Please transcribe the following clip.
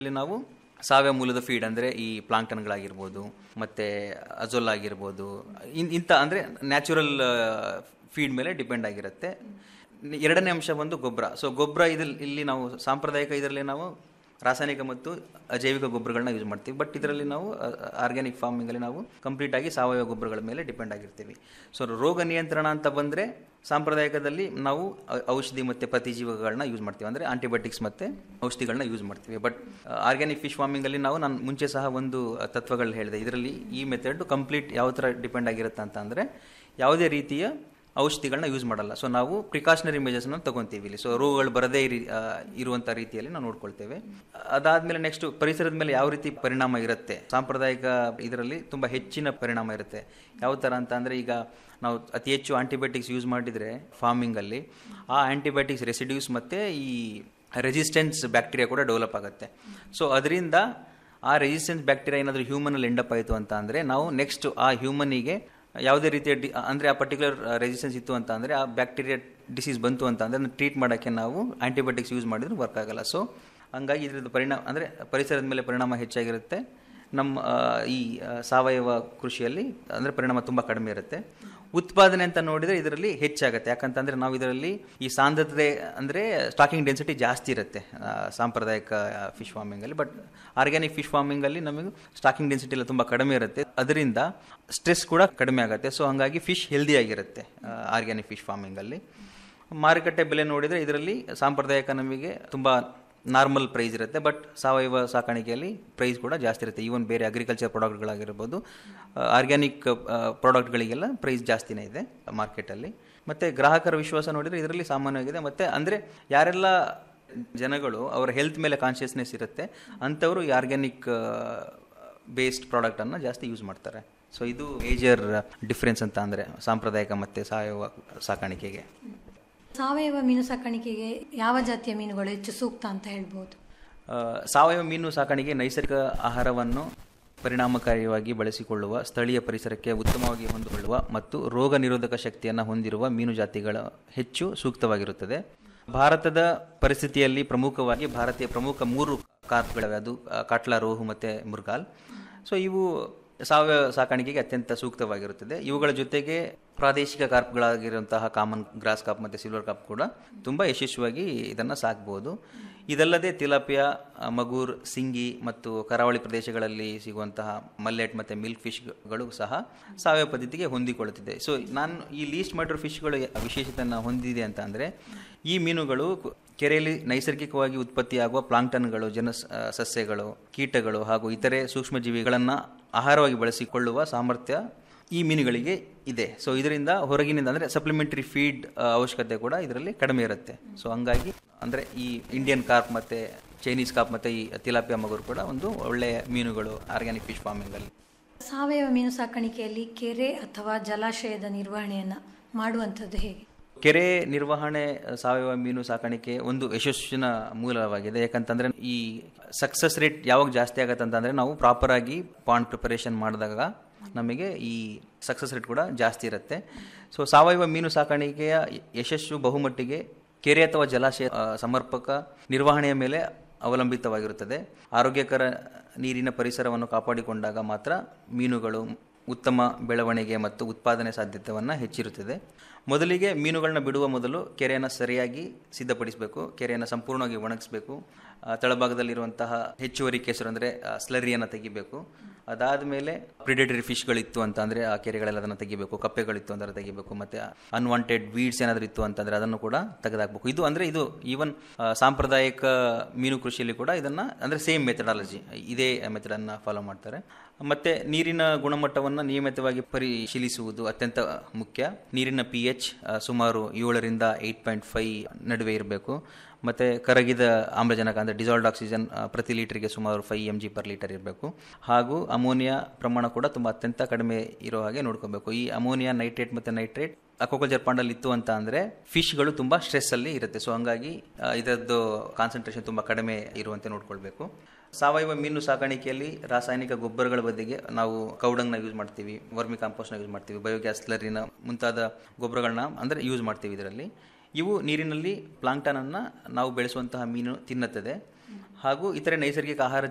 ಇಲ್ಲಿ ನಾವು ಸಾವಯವ ಮೂಲದ ಫೀಡ್ ಅಂದರೆ ಈ ಪ್ಲಾಂಕ್ಟನ್ಗಳಾಗಿರ್ಬೋದು ಮತ್ತು ಅಜೋಲ್ ಆಗಿರ್ಬೋದು ಇನ್- ಇಂಥ ಅಂದರೆ ನ್ಯಾಚುರಲ್ ಫೀಡ್ ಮೇಲೆ ಡಿಪೆಂಡ್ ಆಗಿರುತ್ತೆ ಎರಡನೇ ಅಂಶ ಬಂದು ಗೊಬ್ಬರ ಸೊ ಗೊಬ್ಬರ ಇದ್ರಲ್ಲಿ ಇಲ್ಲಿ ನಾವು ಸಾಂಪ್ರದಾಯಿಕ ಇದರಲ್ಲಿ ನಾವು ರಾಸಾಯನಿಕ ಮತ್ತು ಅಜೈವಿಕ ಗೊಬ್ಬರಗಳನ್ನ ಯೂಸ್ ಮಾಡ್ತೀವಿ ಬಟ್ ಇದರಲ್ಲಿ ನಾವು ಆರ್ಗ್ಯಾನಿಕ್ ಫಾರ್ಮಿಂಗಲ್ಲಿ ನಾವು ಕಂಪ್ಲೀಟ್ ಆಗಿ ಸಾವಯವ ಗೊಬ್ಬರಗಳ ಮೇಲೆ ಡಿಪೆಂಡ್ ಆಗಿರ್ತೀವಿ ಸೊ ರೋಗ ನಿಯಂತ್ರಣ ಅಂತ ಬಂದರೆ ಸಾಂಪ್ರದಾಯಿಕದಲ್ಲಿ ನಾವು ಔ- ಔಷಧಿ ಮತ್ತು ಪ್ರತಿಜೀವಕಗಳನ್ನ ಯೂಸ್ ಮಾಡ್ತೀವಿ ಅಂದರೆ ಆಂಟಿಬಯೋಟಿಕ್ಸ್ ಮತ್ತು ಔಷಧಿಗಳನ್ನ ಯೂಸ್ ಮಾಡ್ತೀವಿ ಬಟ್ ಆರ್ಗ್ಯಾನಿಕ್ ಫಿಶ್ ಫಾರ್ಮಿಂಗಲ್ಲಿ ನಾವು ನಾನು ಮುಂಚೆ ಸಹ ಒಂದು ತತ್ವಗಳು ಹೇಳಿದೆ ಇದರಲ್ಲಿ ಈ ಮೆಥಡ್ ಕಂಪ್ಲೀಟ್ ಯಾವ ಥರ ಡಿಪೆಂಡ್ ಆಗಿರುತ್ತೆ ಅಂತ ಅಂದರೆ ಯಾವುದೇ ರೀತಿಯ ಔಷಧಿಗಳನ್ನ ಯೂಸ್ ಮಾಡಲ್ಲ ಸೊ ನಾವು ಪ್ರಿಕಾಷನರಿ ಮೆಜರ್ಸ್ನ ತಗೊಂತೀವಿ ಇಲ್ಲಿ ಸೊ ರೋಗಗಳು ಬರದೇ ಇರಿ ಆ, ಇರುವಂಥ ರೀತಿಯಲ್ಲಿ ನಾವು ನೋಡ್ಕೊಳ್ತೇವೆ ಅದಾದಮೇಲೆ ನೆಕ್ಸ್ಟ್ ಪರಿಸರದ ಮೇಲೆ ಯಾವ ರೀತಿ ಪರಿಣಾಮ ಇರುತ್ತೆ ಸಾಂಪ್ರದಾಯಿಕ ಇದರಲ್ಲಿ ತುಂಬ ಹೆಚ್ಚಿನ ಪರಿಣಾಮ ಇರುತ್ತೆ ಯಾವ ಥರ ಅಂತ ಅಂದರೆ ಈಗ ನಾವು ಅತಿ ಹೆಚ್ಚು ಆಂಟಿಬಯೋಟಿಕ್ಸ್ ಯೂಸ್ ಮಾಡಿದರೆ ಫಾರ್ಮಿಂಗಲ್ಲಿ ಆ ಆಂಟಿಬಯೋಟಿಕ್ಸ್ ರೆಸಿಡ್ಯೂಸ್ ಮತ್ತು ಈ ರೆಸಿಸ್ಟೆನ್ಸ್ ಬ್ಯಾಕ್ಟೀರಿಯಾ ಕೂಡ ಡೆವಲಪ್ ಆಗುತ್ತೆ ಸೊ ಅದರಿಂದ ಆ ರೆಸಿಸ್ಟೆನ್ಸ್ ಬ್ಯಾಕ್ಟೀರಿಯಾ ಏನಾದರೂ ಹ್ಯೂಮನಲ್ಲಿ ಎಂಡಪ್ ಆಯಿತು ಅಂತ ಅಂದರೆ ನಾವು ನೆಕ್ಸ್ಟ್ ಆ ಹ್ಯೂಮನಿಗೆ ಯಾವುದೇ ರೀತಿಯ ಡಿ ಅಂದರೆ ಆ ಪರ್ಟಿಕ್ಯುಲರ್ ರೆಸಿಸ್ಟೆನ್ಸ್ ಇತ್ತು ಅಂತ ಅಂದರೆ ಆ ಬ್ಯಾಕ್ಟೀರಿಯಾ ಡಿಸೀಸ್ ಬಂತು ಅಂತ ಅಂದರೆ ಅದನ್ನು ಟ್ರೀಟ್ ಮಾಡೋಕ್ಕೆ ನಾವು ಆಂಟಿಬಯೋಟಿಕ್ಸ್ ಯೂಸ್ ಮಾಡಿದ್ರೆ ವರ್ಕ್ ಆಗಲ್ಲ ಸೊ ಹಂಗಾಗಿ ಇದರದ್ದು ಪರಿಣಾಮ ಅಂದರೆ ಪರಿಸರದ ಮೇಲೆ ಪರಿಣಾಮ ಹೆಚ್ಚಾಗಿರುತ್ತೆ ನಮ್ಮ ಆ, ಈ ಆ, ಸಾವಯವ ಕೃಷಿಯಲ್ಲಿ ಅಂದರೆ ಪರಿಣಾಮ ತುಂಬ ಕಡಿಮೆ ಇರುತ್ತೆ ಉತ್ಪಾದನೆ ಅಂತ ನೋಡಿದರೆ ಇದರಲ್ಲಿ ಹೆಚ್ಚಾಗುತ್ತೆ ಯಾಕಂತಂದರೆ ನಾವು ಇದರಲ್ಲಿ ಈ ಸಾಂದ್ರತೆ ಅಂದರೆ ಸ್ಟಾಕಿಂಗ್ ಡೆನ್ಸಿಟಿ ಜಾಸ್ತಿ ಇರುತ್ತೆ ಆ, ಸಾಂಪ್ರದಾಯಿಕ ಫಿಶ್ ಫಾರ್ಮಿಂಗಲ್ಲಿ ಬಟ್ ಆರ್ಗ್ಯಾನಿಕ್ ಫಿಶ್ ಫಾರ್ಮಿಂಗಲ್ಲಿ ನಮಗೆ ಸ್ಟಾಕಿಂಗ್ ಡೆನ್ಸಿಟಿ ಎಲ್ಲ ತುಂಬ ಕಡಿಮೆ ಇರುತ್ತೆ ಅದರಿಂದ ಸ್ಟ್ರೆಸ್ ಕೂಡ ಕಡಿಮೆ ಆಗುತ್ತೆ ಸೊ ಹಾಗಾಗಿ ಫಿಶ್ ಹೆಲ್ದಿ ಆಗಿರುತ್ತೆ ಆರ್ಗ್ಯಾನಿಕ್ ಫಿಶ್ ಫಾರ್ಮಿಂಗಲ್ಲಿ ಮಾರುಕಟ್ಟೆ ಬೆಲೆ ನೋಡಿದರೆ ಇದರಲ್ಲಿ ಸಾಂಪ್ರದಾಯಿಕ ನಮಗೆ ತುಂಬ ನಾರ್ಮಲ್ ಪ್ರೈಸ್ ಇರುತ್ತೆ ಬಟ್ ಸಾವಯವ ಸಾಕಾಣಿಕೆಯಲ್ಲಿ ಪ್ರೈಸ್ ಕೂಡ ಜಾಸ್ತಿ ಇರುತ್ತೆ ಈವನ್ ಬೇರೆ ಅಗ್ರಿಕಲ್ಚರ್ ಪ್ರಾಡಕ್ಟ್ಗಳಾಗಿರ್ಬೋದು ಆರ್ಗ್ಯಾನಿಕ್ ಪ್ರಾಡಕ್ಟ್ಗಳಿಗೆಲ್ಲ ಪ್ರೈಸ್ ಜಾಸ್ತಿನೇ ಇದೆ ಮಾರ್ಕೆಟಲ್ಲಿ ಮತ್ತು ಗ್ರಾಹಕರ ವಿಶ್ವಾಸ ನೋಡಿದರೆ ಇದರಲ್ಲಿ ಸಾಮಾನ್ಯವಾಗಿದೆ ಮತ್ತು ಅಂದರೆ ಯಾರೆಲ್ಲ ಜನಗಳು ಅವರ ಹೆಲ್ತ್ ಮೇಲೆ ಕಾನ್ಷಿಯಸ್ನೆಸ್ ಇರುತ್ತೆ ಅಂಥವರು ಈ ಆರ್ಗ್ಯಾನಿಕ್ ಬೇಸ್ಡ್ ಪ್ರಾಡಕ್ಟನ್ನು ಜಾಸ್ತಿ ಯೂಸ್ ಮಾಡ್ತಾರೆ ಸೊ ಇದು ಮೇಜರ್ ಡಿಫ್ರೆನ್ಸ್ ಅಂತ ಅಂದರೆ ಸಾಂಪ್ರದಾಯಿಕ ಮತ್ತು ಸಾವಯವ ಸಾಕಾಣಿಕೆಗೆ ಸಾವಯವ ಮೀನು ಸಾಕಾಣಿಕೆಗೆ ಯಾವ ಜಾತಿಯ ಮೀನುಗಳು ಹೆಚ್ಚು ಸೂಕ್ತ ಅಂತ ಹೇಳ್ಬೋದು ಆ, ಸಾವಯವ ಮೀನು ಸಾಕಾಣಿಕೆ ನೈಸರ್ಗಿಕ ಆಹಾರವನ್ನು ಪರಿಣಾಮಕಾರಿಯಾಗಿ ಬಳಸಿಕೊಳ್ಳುವ ಸ್ಥಳೀಯ ಪರಿಸರಕ್ಕೆ ಉತ್ತಮವಾಗಿ ಹೊಂದಿಕೊಳ್ಳುವ ಮತ್ತು ರೋಗ ನಿರೋಧಕ ಶಕ್ತಿಯನ್ನು ಹೊಂದಿರುವ ಮೀನು ಜಾತಿಗಳ ಹೆಚ್ಚು ಸೂಕ್ತವಾಗಿರುತ್ತದೆ ಭಾರತದ ಪರಿಸ್ಥಿತಿಯಲ್ಲಿ ಪ್ರಮುಖವಾಗಿ ಭಾರತೀಯ ಪ್ರಮುಖ ಮೂರು ಕಾರ್ಪ್ಗಳಿವೆ ಅದು ಆ, ಕಾಟ್ಲಾ ರೋಹು ಮತ್ತು ಮುರ್ಗಾಲ್ ಸೊ ಇವು ಸಾವಯವ ಸಾಕಾಣಿಕೆಗೆ ಅತ್ಯಂತ ಸೂಕ್ತವಾಗಿರುತ್ತದೆ ಇವುಗಳ ಜೊತೆಗೆ ಪ್ರಾದೇಶಿಕ ಕಾರ್ಪ್ಗಳಾಗಿರುವಂತಹ ಕಾಮನ್ ಗ್ರಾಸ್ ಕಾಪ್ ಮತ್ತು ಸಿಲ್ವರ್ ಕಾಪ್ ಕೂಡ ತುಂಬ ಯಶಸ್ವಿಯಾಗಿ ಇದನ್ನು ಸಾಕ್ಬೋದು ಇದಲ್ಲದೆ ತಿಲಾಪಿಯಾ ಆ, ಮಗೂರ್ ಸಿಂಗಿ ಮತ್ತು ಕರಾವಳಿ ಪ್ರದೇಶಗಳಲ್ಲಿ ಸಿಗುವಂತಹ ಮಲ್ಲೆಟ್ ಮತ್ತು ಮಿಲ್ಕ್ ಫಿಶ್ಗಳು ಸಹ ಸಾವಯವ ಪದ್ಧತಿಗೆ ಹೊಂದಿಕೊಳ್ಳುತ್ತಿದೆ ಸೊ ನಾನು ಈ ಲೀಸ್ಟ್ ಮಾಡಿರೋ ಫಿಶ್ಗಳು ವಿಶೇಷತೆಯನ್ನು ಹೊಂದಿದೆ ಅಂತ ಅಂದರೆ ಈ ಮೀನುಗಳು ಕು- ಕೆರೆಯಲ್ಲಿ ನೈಸರ್ಗಿಕವಾಗಿ ಉತ್ಪತ್ತಿಯಾಗುವ ಪ್ಲಾಂಕ್ಟನ್ಗಳು ಜನ ಸಸ್ಯಗಳು ಕೀಟಗಳು ಹಾಗೂ ಇತರೆ ಸೂಕ್ಷ್ಮಜೀವಿಗಳನ್ನು ಆಹಾರವಾಗಿ ಬಳಸಿಕೊಳ್ಳುವ ಸಾಮರ್ಥ್ಯ ಈ ಮೀನುಗಳಿಗೆ ಇದೆ ಸೊ ಇದರಿಂದ ಹೊರಗಿನಿಂದ ಅಂದರೆ ಸಪ್ಲಿಮೆಂಟರಿ ಫೀಡ್ ಅವಶ್ಯಕತೆ ಕೂಡ ಇದರಲ್ಲಿ ಕಡಿಮೆ ಇರುತ್ತೆ ಸೊ ಹಂಗಾಗಿ ಅಂದರೆ ಈ ಇಂಡಿಯನ್ ಕಾರ್ಪ್ ಮತ್ತು ಚೈನೀಸ್ ಕಾರ್ಪ್ ಮತ್ತು ಈ ತಿಲಾಪಿಯಾ ಮಗುರು ಕೂಡ ಒಂದು ಒಳ್ಳೆಯ ಮೀನುಗಳು ಆರ್ಗ್ಯಾನಿಕ್ ಫಿಶ್ ಫಾರ್ಮಿಂಗಲ್ಲಿ ಸಾವಯವ ಮೀನು ಸಾಕಾಣಿಕೆಯಲ್ಲಿ ಕೆರೆ ಅಥವಾ ಜಲಾಶಯದ ನಿರ್ವಹಣೆಯನ್ನು ಮಾಡುವಂಥದ್ದು ಹೇಗೆ ಕೆರೆ ನಿರ್ವಹಣೆ ಸಾವಯವ ಮೀನು ಸಾಕಾಣಿಕೆ ಒಂದು ಯಶಸ್ಸಿನ ಮೂಲವಾಗಿದೆ ಯಾಕಂತಂದ್ರೆ ಈ ಸಕ್ಸಸ್ ರೇಟ್ ಯಾವಾಗ ಜಾಸ್ತಿ ಆಗತ್ತೆ ಅಂತಂದ್ರೆ ನಾವು ಪ್ರಾಪರ್ ಆಗಿ ಪಾಂಡ್ ಪ್ರಿಪರೇಷನ್ ಮಾಡಿದಾಗ ನಮಗೆ ಈ ಸಕ್ಸಸ್ ರೇಟ್ ಕೂಡ ಜಾಸ್ತಿ ಇರುತ್ತೆ ಸೊ ಸಾವಯವ ಮೀನು ಸಾಕಾಣಿಕೆಯ ಯಶಸ್ಸು ಬಹುಮಟ್ಟಿಗೆ ಕೆರೆ ಅಥವಾ ಜಲಾಶಯ ಆ, ಸಮರ್ಪಕ ನಿರ್ವಹಣೆಯ ಮೇಲೆ ಅವಲಂಬಿತವಾಗಿರುತ್ತದೆ ಆರೋಗ್ಯಕರ ನೀರಿನ ಪರಿಸರವನ್ನು ಕಾಪಾಡಿಕೊಂಡಾಗ ಮಾತ್ರ ಮೀನುಗಳು ಉತ್ತಮ ಬೆಳವಣಿಗೆ ಮತ್ತು ಉತ್ಪಾದನೆ ಸಾಧ್ಯತೆಯನ್ನು ಹೆಚ್ಚಿರುತ್ತದೆ ಮೊದಲಿಗೆ ಮೀನುಗಳನ್ನ ಬಿಡುವ ಮೊದಲು ಕೆರೆಯನ್ನು ಸರಿಯಾಗಿ ಸಿದ್ಧಪಡಿಸಬೇಕು ಕೆರೆಯನ್ನು ಸಂಪೂರ್ಣವಾಗಿ ಒಣಗಿಸ್ಬೇಕು ಆ, ತಳಭಾಗದಲ್ಲಿರುವಂತಹ ಹೆಚ್ಚುವರಿ ಕೆಸರು ಅಂದರೆ ಸ್ಲರಿಯನ್ನು ತೆಗಿಬೇಕು ಅದಾದ ಮೇಲೆ ಪ್ರಿಡೇಟರಿ ಫಿಶ್ಗಳಿತ್ತು ಅಂತ ಅಂದರೆ ಆ ಕೆರೆಗಳೆಲ್ಲ ಅದನ್ನು ತೆಗಿಬೇಕು ಕಪ್ಪೆಗಳಿತ್ತು ಅಂದರೆ ತೆಗಿಬೇಕು ಮತ್ತು ಅನ್ವಾಂಟೆಡ್ ವೀಡ್ಸ್ ಏನಾದರೂ ಇತ್ತು ಅಂತಂದರೆ ಅದನ್ನು ಕೂಡ ತೆಗೆದಾಕಬೇಕು ಇದು ಅಂದರೆ ಇದು ಈವನ್ ಸಾಂಪ್ರದಾಯಿಕ ಮೀನು ಕೃಷಿಯಲ್ಲಿ ಕೂಡ ಇದನ್ನು ಅಂದರೆ ಸೇಮ್ ಮೆಥಡಾಲಜಿ ಇದೇ ಮೆಥಡನ್ನು ಫಾಲೋ ಮಾಡ್ತಾರೆ ಮತ್ತು ನೀರಿನ ಗುಣಮಟ್ಟವನ್ನು ನಿಯಮಿತವಾಗಿ ಪರಿಶೀಲಿಸುವುದು ಅತ್ಯಂತ ಮುಖ್ಯ ನೀರಿನ ಪಿ ಎಚ್ ಸುಮಾರು ಏಳರಿಂದ ಏಯ್ಟ್ ಪಾಯಿಂಟ್ ಫೈವ್ ನಡುವೆ ಇರಬೇಕು ಮತ್ತು ಕರಗಿದ ಆಮ್ಲಜನಕ ಅಂದರೆ ಡಿಸಾಲ್ಡ್ ಆಕ್ಸಿಜನ್ ಆ, ಪ್ರತಿ ಲೀಟರ್ಗೆ ಸುಮಾರು five M G per litre ಇರಬೇಕು ಹಾಗೂ ಅಮೋನಿಯಾ ಪ್ರಮಾಣ ಕೂಡ ತುಂಬ ಅತ್ಯಂತ ಕಡಿಮೆ ಇರೋ ಹಾಗೆ ನೋಡ್ಕೋಬೇಕು ಈ ಅಮೋನಿಯಾ ನೈಟ್ರೇಟ್ ಮತ್ತು ನೈಟ್ರೇಟ್ ಅಕ್ವಾಕಲ್ಚರ್ ಪಾಂಡಲ್ಲಿ ಇತ್ತು ಅಂತ ಅಂದರೆ ಫಿಶ್ಗಳು ತುಂಬ ಸ್ಟ್ರೆಸ್ಸಲ್ಲಿ ಇರುತ್ತೆ ಸೊ ಹಂಗಾಗಿ ಆ, ಇದರದ್ದು ಕಾನ್ಸಂಟ್ರೇಷನ್ ತುಂಬ ಕಡಿಮೆ ಇರುವಂತೆ ನೋಡ್ಕೊಳ್ಬೇಕು ಸಾವಯವ ಮೀನು ಸಾಕಾಣಿಕೆಯಲ್ಲಿ ರಾಸಾಯನಿಕ ಗೊಬ್ಬರಗಳ ಬದಲಿಗೆ ನಾವು ಕೌಡಂಗ್ನ ಯೂಸ್ ಮಾಡ್ತೀವಿ ವರ್ಮಿ ಕಾಂಪೋಸ್ಟ್ನ ಯೂಸ್ ಮಾಡ್ತೀವಿ ಬಯೋಗ್ಯಾಸ್ ಸ್ಲರಿನ ಮುಂತಾದ ಗೊಬ್ಬರಗಳನ್ನ ಅಂದರೆ ಯೂಸ್ ಮಾಡ್ತೀವಿ ಇದರಲ್ಲಿ ಇವು ನೀರಿನಲ್ಲಿ ಪ್ಲಾಂಕ್ಟನನ್ನು ನಾವು ಬೆಳೆಸುವಂತಹ ಮೀನು ತಿನ್ನುತ್ತದೆ ಹಾಗೂ ಇತರೆ ನೈಸರ್ಗಿಕ ಆಹಾರ